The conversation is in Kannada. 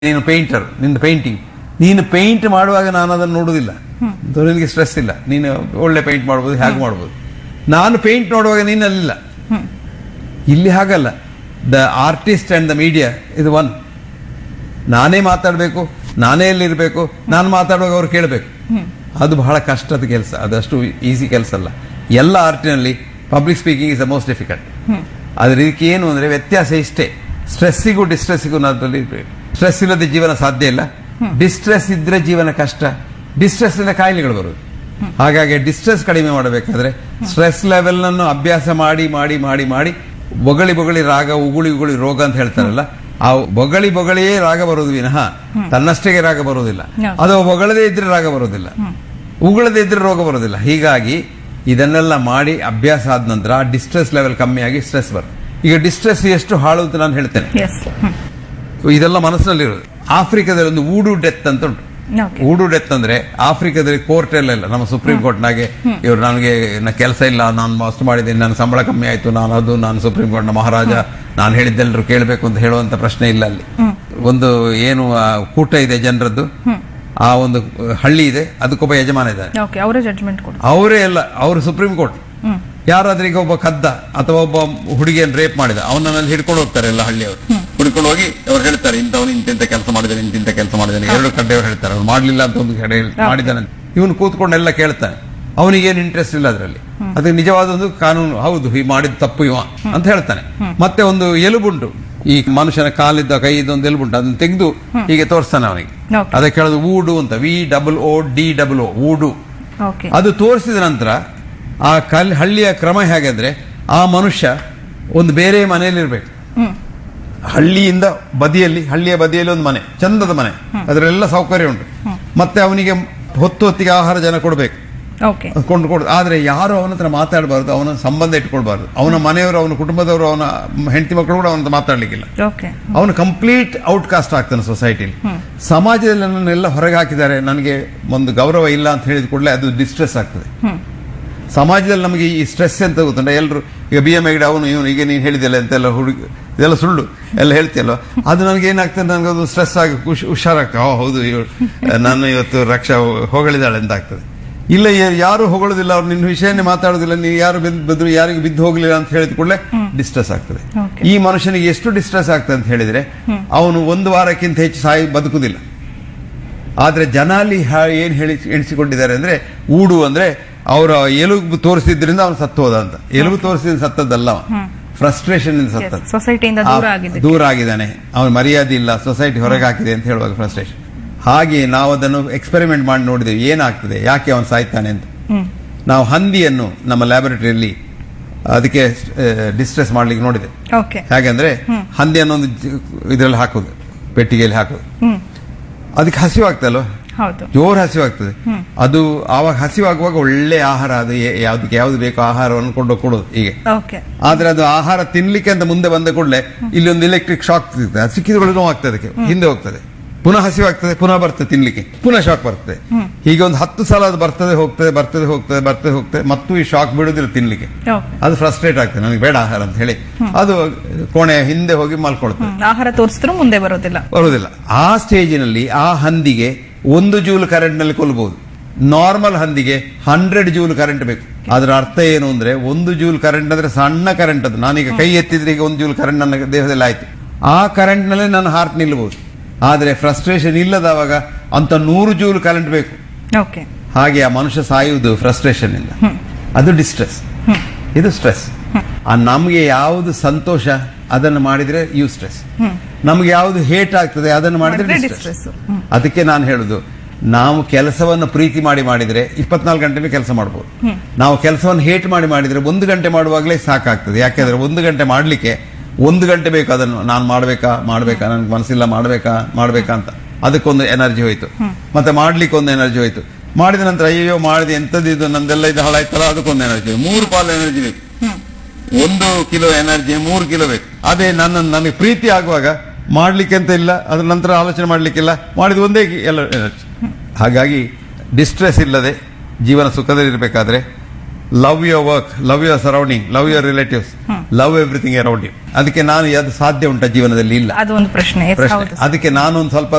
ನೀನು ಪೇಂಟರ್ ನಿಂದು ಪೇಂಟಿಂಗ್ ನೀನು ಪೇಂಟ್ ಮಾಡುವಾಗ ನಾನು ಅದನ್ನು ನೋಡುವುದಿಲ್ಲ ಅದು ನಿನಗೆ ಸ್ಟ್ರೆಸ್ ಇಲ್ಲ ನೀನು ಒಳ್ಳೆ ಪೇಂಟ್ ಮಾಡ್ಬೋದು ಹೇಗೆ ಮಾಡ್ಬೋದು ನಾನು ಪೇಂಟ್ ನೋಡುವಾಗ ನೀನು ಅಲ್ಲಿಲ್ಲ ಇಲ್ಲಿ ಹಾಗಲ್ಲ the artist and the media ಇದು ಒನ್ ನಾನೇ ಮಾತಾಡಬೇಕು ನಾನೇ ಎಲ್ಲಿರಬೇಕು ನಾನು ಮಾತಾಡುವಾಗ ಅವ್ರು ಕೇಳಬೇಕು ಅದು ಬಹಳ ಕಷ್ಟದ ಕೆಲಸ ಅದಷ್ಟು ಈಸಿ ಕೆಲಸ ಅಲ್ಲ ಎಲ್ಲ ಆರ್ಟಿನಲ್ಲಿ public speaking is the most difficult ಅದ್ರ ಇದಕ್ಕೆ ಏನು ಅಂದ್ರೆ ವ್ಯತ್ಯಾಸ ಇಷ್ಟೇ ಸ್ಟ್ರೆಸ್ಸಿಗೂ ಡಿಸ್ಟ್ರೆಸ್ಸಿಗೂ ನಾದಲ್ಲಿ ಸ್ಟ್ರೆಸ್ ಇಲ್ಲದೆ ಜೀವನ ಸಾಧ್ಯ ಇಲ್ಲ ಡಿಸ್ಟ್ರೆಸ್ ಇದ್ರೆ ಜೀವನ ಕಷ್ಟ ಡಿಸ್ಟ್ರೆಸ್ ಇಂದ ಕಾಯಿಲೆಗಳು ಬರುವುದು ಹಾಗಾಗಿ ಡಿಸ್ಟ್ರೆಸ್ ಕಡಿಮೆ ಮಾಡಬೇಕಾದ್ರೆ ಸ್ಟ್ರೆಸ್ ಲೆವೆಲ್ ಅನ್ನು ಅಭ್ಯಾಸ ಮಾಡಿ ಮಾಡಿ ಮಾಡಿ ಮಾಡಿ ಬೊಗಳಿ ಬೊಗಳಿ ರಾಗ ಉಗುಳಿ ಉಗುಳಿ ರೋಗ ಅಂತ ಹೇಳ್ತಾರಲ್ಲ ಆ ಬೊಗಳಿ ಬೊಗಳಿಯೇ ರಾಗ ಬರೋದು ವಿನಃ ತನ್ನಷ್ಟಕ್ಕೆ ರಾಗ ಬರೋದಿಲ್ಲ ಹೌದು. ಅದು ಬೊಗಳದೇ ಇದ್ರೆ ರಾಗ ಬರೋದಿಲ್ಲ ಉಗುಳದೇ ಇದ್ರೆ ರೋಗ ಬರೋದಿಲ್ಲ ಹೀಗಾಗಿ ಇದನ್ನೆಲ್ಲ ಮಾಡಿ ಅಭ್ಯಾಸ ಆದ ನಂತರ ಡಿಸ್ಟ್ರೆಸ್ ಲೆವೆಲ್ ಕಮ್ಮಿ ಆಗಿ ಸ್ಟ್ರೆಸ್ ಬರುತ್ತೆ ಈಗ ಡಿಸ್ಟ್ರೆಸ್ ಎಷ್ಟು ಹಾಳು ಅಂತ ನಾನು ಹೇಳ್ತೇನೆ ಎಸ್ ಇದೆಲ್ಲ ಮನಸ್ಸಿನಲ್ಲಿರೋದು ಆಫ್ರಿಕಾದಲ್ಲಿ ಒಂದು ಊಡು ಡೆತ್ ಅಂತ ಉಂಟು ಓಕೆ ಊಡು ಡೆತ್ ಅಂದ್ರೆ ಆಫ್ರಿಕಾದಲ್ಲಿ ಕೋರ್ಟ್ ಎಲ್ಲ ಇಲ್ಲ ನಮ್ಮ ಸುಪ್ರೀಂ ಕೋರ್ಟ್ನಾಗೆ ಇವರು ನನಗೆ ಕೆಲಸ ಇಲ್ಲ ನಾನು ಮಸ್ತ್ ಮಾಡಿದ್ದೀನಿ ನನ್ನ ಸಂಬಳ ಕಮ್ಮಿ ಆಯ್ತು ನಾನು ಅದು ನಾನು ಸುಪ್ರೀಂ ಕೋರ್ಟ್ನ ಮಹಾರಾಜ ನಾನು ಹೇಳಿದ್ದೆಲ್ಲರೂ ಕೇಳಬೇಕು ಅಂತ ಹೇಳುವಂತ ಪ್ರಶ್ನೆ ಇಲ್ಲ ಅಲ್ಲಿ ಒಂದು ಏನು ಆ, ಕೂಟ ಇದೆ ಜನರದ್ದು ಆ ಒಂದು ಹಳ್ಳಿ ಇದೆ ಅದಕ್ಕೊಬ್ಬ ಯಜಮಾನ ಇದ್ದಾನೆ ಓಕೆ ಅವರೇ ಜಡ್ಜ್ಮೆಂಟ್ ಕೊಡು ಅವರೇ ಎಲ್ಲ ಅವರು ಸುಪ್ರೀಂ ಕೋರ್ಟ್ ಹ್ಮ್ ಯಾರಾದ್ರೂ ಈಗ ಒಬ್ಬ ಕದ್ದ ಅಥವಾ ಒಬ್ಬ ಹುಡುಗಿಯನ್ನು ರೇಪ್ ಮಾಡಿದ ಅವನನ್ನ ಹಿಡ್ಕೊಂಡು ಹೋಗ್ತಾರೆ ಎಲ್ಲ ಹಳ್ಳಿಯವರು ಹುಡ್ಕೊಂಡು ಹೋಗಿ ಅವ್ರು ಹೇಳ್ತಾರೆ ಇಂಥವ್ನು ಇಂತಿಂತ ಕೆಲಸ ಮಾಡಿದಾನೆ ಇಂತಿಂತ ಕೆಲಸ ಮಾಡಿದಾನೆ ಎರಡು ಕಡೆಯವರು ಹೇಳ್ತಾರೆ ಅವ್ರು ಮಾಡ್ಲಿಲ್ಲ ಅಂತ ಒಂದು ಕಡೆ ಹೇಳ್- ಮಾಡಿದ್ದಾನೆ ಇವನು ಕೂತ್ಕೊಂಡೆಲ್ಲ ಕೇಳ್ತಾನೆ ಅವನಿಗೇನು ಇಂಟ್ರೆಸ್ಟ್ ಇಲ್ಲ ಅದರಲ್ಲಿ ಅದಕ್ಕೆ ನಿಜವಾದ ಒಂದು ಕಾನೂನು ಹೌದು ಈ ಮಾಡಿದ ತಪ್ಪು ಇವ ಅಂತ ಹೇಳ್ತಾನೆ ಮತ್ತೆ ಒಂದು ಎಲುಬುಂಟು ಈ ಮನುಷ್ಯನ ಕಾಲಿದ್ದ ಕೈ ಒಂದು ಎಲುಬುಂಟು ಅದನ್ನ ತೆಗೆದು ಹೀಗೆ ತೋರಿಸ್ತಾನೆ ಅವನಿಗೆ Okay. ಅದಕ್ಕೆ ಹೇಳೋದು ಊಡು ಅಂತ V double O D double O ಊಡು ಓಕೆ ಅದು ತೋರಿಸಿದ ನಂತರ ಆ ಕಲ್ ಹಳ್ಳಿಯ ಕ್ರಮ ಹೇಗೆಂದ್ರೆ ಆ ಮನುಷ್ಯ ಒಂದು ಬೇರೆ ಮನೆಯಲ್ಲಿ ಇರ್ಬೇಕು ಹ್ಮ್ ಹಳ್ಳಿಯಿಂದ ಬದಿಯಲ್ಲಿ ಹಳ್ಳಿಯ ಬದಿಯಲ್ಲಿ ಒಂದು ಮನೆ ಚಂದದ ಮನೆ ಅದರೆಲ್ಲ ಸೌಕರ್ಯ ಉಂಟು ಮತ್ತೆ ಅವನಿಗೆ ಹೊತ್ತು ಹೊತ್ತಿಗೆ ಆಹಾರ ಜನ ಕೊಡಬೇಕು ಓಕೆ ಕೊಂಡು ಕೊಡು ಆದ್ರೆ ಯಾರು ಅವನ ಹತ್ರ ಮಾತಾಡಬಾರ್ದು ಅವನ ಸಂಬಂಧ ಇಟ್ಕೊಳ್ಬಾರ್ದು ಅವನ ಮನೆಯವರು ಅವನ ಕುಟುಂಬದವರು ಅವನ ಹೆಂಡತಿ ಮಕ್ಕಳು ಕೂಡ ಅವನ ಮಾತಾಡ್ಲಿಕ್ಕಿಲ್ಲ ಓಕೆ ಅವನು ಕಂಪ್ಲೀಟ್ ಔಟ್ಕಾಸ್ಟ್ ಆಗ್ತಾನೆ ಸೊಸೈಟಿಲಿ ಸಮಾಜದಲ್ಲಿ ನನ್ನೆಲ್ಲ ಹೊರಗೆ ಹಾಕಿದ್ದಾರೆ ನನಗೆ ಒಂದು ಗೌರವ ಇಲ್ಲ ಅಂತ ಹೇಳಿದ ಕೂಡಲೇ ಅದು ಡಿಸ್ಟ್ರೆಸ್ ಆಗ್ತದೆ ಹ್ಮ್ ಸಮಾಜದಲ್ಲಿ ನಮಗೆ ಈ ಸ್ಟ್ರೆಸ್ ಅಂತ ಗೊತ್ತುಂಟ ಎಲ್ಲರೂ ಈಗ ಬಿ ಎಂ ಎಗಡೆ ಅವನು ಇವನು ಈಗ ನೀನು ಹೇಳಿದೆಲ್ಲ ಅಂತೆಲ್ಲ ಹುಡುಗಿ ಇದೆಲ್ಲ ಸುಳ್ಳು ಎಲ್ಲ ಹೇಳ್ತಿಯಲ್ವ ಅದು ನನಗೆ ಏನಾಗ್ತದೆ ನನಗೆ ಅದು ಸ್ಟ್ರೆಸ್ ಆಗಿ ಖುಷಿ ಹುಷಾರಾಗ್ತದೆ ಓ ಹೌದು ಇವಳು ನಾನು ಇವತ್ತು ರಕ್ಷಾ ಹೊಗಳಿದಾಳೆ ಅಂತ ಆಗ್ತದೆ ಇಲ್ಲ ಯಾ- ಯಾರು ಹೊಗಳೋದಿಲ್ಲ ಅವ್ರು ನಿನ್ನ ವಿಷಯನೇ ಮಾತಾಡೋದಿಲ್ಲ ನೀವು ಯಾರು ಬಿದ್ದು ಬಿದ್ರು ಯಾರಿಗೆ ಬಿದ್ದು ಹೋಗ್ಲಿಲ್ಲ ಅಂತ ಹೇಳಿದ ಕೂಡಲೇ ಡಿಸ್ಟ್ರೆಸ್ ಆಗ್ತದೆ Okay. ಈ ಮನುಷ್ಯನಿಗೆ ಎಷ್ಟು ಡಿಸ್ಟ್ರೆಸ್ ಆಗ್ತದೆ ಅಂತ ಹೇಳಿದ್ರೆ ಅವನು ಒಂದು ವಾರಕ್ಕಿಂತ ಹೆಚ್ಚು ಸಾಯಿ ಬದುಕುದಿಲ್ಲ ಆದ್ರೆ ಜನ ಅಲ್ಲಿ ಹಾ- ಏನ್ ಹೇಳಿ ಎಣಿಸಿಕೊಂಡಿದ್ದಾರೆ ಅಂದ್ರೆ ಊಡು ಅಂದ್ರೆ ಅವರ ಎಲುಬು ತೋರಿಸಿದ್ರಿಂದ ಅವನು ಸತ್ತು ಹೋದ ಅಂತ ಎಲುಬು ತೋರಿಸಿದ ಸತ್ತದ್ದಲ್ಲ ಫ್ರಸ್ಟ್ರೇಷನ್ ಇಂದ ಸತ್ತದ್ದು ಸೊಸೈಟಿಯಿಂದ ಆ, ದೂರ ಆಗಿದೆ ದೂರ ಆಗಿದ್ದಾನೆ ಅವನ ಮರ್ಯಾದೆ ಇಲ್ಲ ಸೊಸೈಟಿ ಹೊರಗೆ ಹಾಕಿದೆ ಅಂತ ಹೇಳುವಾಗ ಫ್ರಸ್ಟ್ರೇಷನ್ ಹಾಗೆ ನಾವು ಅದನ್ನು ಎಕ್ಸ್ಪೆರಿಮೆಂಟ್ ಮಾಡಿ ನೋಡಿದೆವು ಏನಾಗ್ತದೆ ಯಾಕೆ ಅವನು ಸಾಯ್ತಾನೆ ಅಂತ ಹ್ಮ್ ನಾವು ಹಂದಿಯನ್ನು ನಮ್ಮ ಲ್ಯಾಬೊರೇಟರಿಯಲ್ಲಿ ಅದಕ್ಕೆ ಡಿಸ್ಟ್ರೆಸ್ ಮಾಡ್ಲಿಕ್ಕೆ ನೋಡಿದೆ ಓಕೆ ಹೇಗೆಂದ್ರೆ ಹಂದಿಯನ್ನು ಒಂದು ಇದರಲ್ಲಿ ಹಾಕೋದು ಪೆಟ್ಟಿಗೆಯಲ್ಲಿ ಹಾಕೋದು ಹ್ಮ್ ಅದಕ್ಕೆ ಹಸಿವಾಗ್ತಲ್ವ ಹೌದು ಜೋರ್ ಹಸಿವಾಗ್ತದೆ ಅದು ಆವಾಗ ಹಸಿವಾಗುವಾಗ ಒಳ್ಳೆ ಆಹಾರ ಅದು ಏ- ಯಾವ್ದಕ್ಕೆ ಯಾವ್ದು ಬೇಕೋ ಆಹಾರವನ್ನು ಕೊಂಡು ಕೊಡೋದು ಹೀಗೆ ಓಕೆ ಆದ್ರೆ ಅದು ಆಹಾರ ತಿನ್ಲಿಕ್ಕೆ ಅಂತ ಮುಂದೆ ಬಂದ ಕೂಡಲೇ ಇಲ್ಲಿ ಒಂದು ಎಲೆಕ್ಟ್ರಿಕ್ ಶಾಕ್ ಸಿಗ್ತದೆ ಅದು ಸಿಕ್ಕಿದ ಕೂಡಲೇ ನೋವಾಗ್ತದೆ ಅದಕ್ಕೆ ಹಿಂದೆ ಹೋಗ್ತದೆ ಪುನಃ ಹಸಿವಾಗ್ತದೆ ಪುನಃ ಬರ್ತದೆ ತಿನ್ಲಿಕ್ಕೆ ಪುನಃ ಶಾಕ್ ಬರ್ತದೆ ಹೀಗೆ ಒಂದು ಹತ್ತು ಸಲ ಅದು ಬರ್ತದೆ ಹೋಗ್ತದೆ ಬರ್ತದೆ ಹೋಗ್ತದೆ ಬರ್ತದೆ ಹೋಗ್ತದೆ ಮತ್ತು ಈ ಶಾಕ್ ಬಿಡುದಿಲ್ಲ ತಿನ್ಲಿಕ್ಕೆ ಓಕೆ ಅದು ಫ್ರಸ್ಟ್ರೇಟ್ ಆಗ್ತದೆ ನನಗೆ ಬೇಡ ಆಹಾರ ಅಂತ ಹೇಳಿ ಅದು ಕೋಣೆ ಹಿಂದೆ ಹೋಗಿ ಮಲ್ಕೊಳ್ತದೆ ಹ್ಮ್ ಆಹಾರ ತೋರಿಸಿದ್ರು ಮುಂದೆ ಬರೋದಿಲ್ಲ ಬರುವುದಿಲ್ಲ ಆ ಸ್ಟೇಜಿನಲ್ಲಿ ಆ ಹಂದಿಗೆ ಒಂದು ಜೂಲ್ ಕರೆಂಟ್ ನಲ್ಲಿ ಕೊಲ್ಲಬಹುದು ನಾರ್ಮಲ್ ಹಂದಿಗೆ ಹಂಡ್ರೆಡ್ ಜೂಲ್ ಕರೆಂಟ್ ಬೇಕು ಅದರ ಅರ್ಥ ಏನು ಅಂದ್ರೆ ಒಂದು ಜೂಲ್ ಕರೆಂಟ್ ಅಂದ್ರೆ ಸಣ್ಣ ಕರೆಂಟ್ ಅದು ನಾನೀಗ ಕೈ ಎತ್ತಿದ್ರೆ ಈಗ ಒಂದು ಜೂಲ್ ಕರೆಂಟ್ ನನ್ನ ದೇಹದಲ್ಲಿ ಆಯ್ತು ಆ ಕರೆಂಟ್ ನಲ್ಲಿ ನನ್ನ ಹಾರ್ಟ್ ನಿಲ್ಲಬಹುದು ಆದ್ರೆ ಫ್ರಸ್ಟ್ರೇಷನ್ ಇಲ್ಲದವಾಗ ಅಂತ ನೂರು ಜೂಲ್ ಕರೆಂಟ್ ಬೇಕು ಓಕೆ ಹಾಗೆ ಆ ಮನುಷ್ಯ ಸಾಯುವುದು ಫ್ರಸ್ಟ್ರೇಷನ್ ಇಂದ ಅದು ಡಿಸ್ಟ್ರೆಸ್ ಇದು ಸ್ಟ್ರೆಸ್ ನಮಗೆ ಯಾವುದು ಸಂತೋಷ ಅದನ್ನು ಮಾಡಿದ್ರೆ ಯು ಸ್ಟ್ರೆಸ್ ನಮ್ಗೆ ಯಾವುದು ಹೇಟ್ ಆಗ್ತದೆ ಅದನ್ನು ಮಾಡಿದ್ರೆ ಮಾಡಿದ್ರೆ distress. distress. ಅದಕ್ಕೆ ನಾನು ಹೇಳುದು ನಾವು ಕೆಲಸವನ್ನು ಪ್ರೀತಿ ಮಾಡಿ ಮಾಡಿದ್ರೆ ಇಪ್ಪತ್ನಾಲ್ಕು ಗಂಟೆ ಕೆಲಸ ಮಾಡಬಹುದು ನಾವು ಕೆಲಸವನ್ನು ಹೇಟ್ ಮಾಡಿ ಮಾಡಿದ್ರೆ ಒಂದು ಗಂಟೆ ಮಾಡುವಾಗಲೇ ಸಾಕಾಗ್ತದೆ ಯಾಕೆಂದ್ರೆ ಒಂದು ಗಂಟೆ ಮಾಡ್ಲಿಕ್ಕೆ ಒಂದು ಗಂಟೆ ಬೇಕು ಅದನ್ನು ನಾನು ಮಾಡ್ಬೇಕಾ ಮಾಡ್ಬೇಕಾ ನನ್ಗೆ ಮನಸ್ಸಿಲ್ಲ ಮಾಡ್ಬೇಕಾ ಮಾಡ್ಬೇಕಾ ಅಂತ ಅದಕ್ಕೊಂದು ಎನರ್ಜಿ ಹೋಯ್ತು ಮತ್ತೆ ಮಾಡ್ಲಿಕ್ಕೆ ಒಂದು ಎನರ್ಜಿ ಹೋಯ್ತು ಮಾಡಿದ ನಂತರ ಅಯ್ಯೋ ಮಾಡಿದೆ ಎಂತದ್ದು ಇದು ನಂದೆಲ್ಲ ಇದು ಹಾಳಾಯ್ತಲ್ಲ ಅದಕ್ಕೊಂದು ಎನರ್ಜಿ ಮೂರು ಪಾಲು ಎನರ್ಜಿ ಬೇಕು ಒಂದು ಕಿಲೋ ಎನರ್ಜಿ ಮೂರು ಕಿಲೋ ಬೇಕು ಅದೇ ನನ್ನ ನನಗೆ ಪ್ರೀತಿ ಆಗುವಾಗ ಮಾಡ್ಲಿಕ್ಕೆ ಅಂತ ಇಲ್ಲ ಅದ್ರ ನಂತರ ಆಲೋಚನೆ ಮಾಡ್ಲಿಕ್ಕಿಲ್ಲ ಮಾಡಿದ ಒಂದೇ ಕಿ- ಎಲ್ಲ ಎನರ್ಜಿ ಹಾಗಾಗಿ ಡಿಸ್ಟ್ರೆಸ್ ಇಲ್ಲದೆ ಜೀವನ ಸುಖದಲ್ಲಿರಬೇಕಾದ್ರೆ love your work love your surrounding love your relatives love everything around you ಅದಕ್ಕೆ ನಾನು ಅದು ಸಾಧ್ಯ ಉಂಟ ಜೀವನದಲ್ಲಿ ಇಲ್ಲ ಅದು ಒಂದು ಪ್ರಶ್ನೆ ಪ್ರಶ್ನೆ ಹೌದು ಅದಕ್ಕೆ ನಾನು ಒಂದು ಸ್ವಲ್ಪ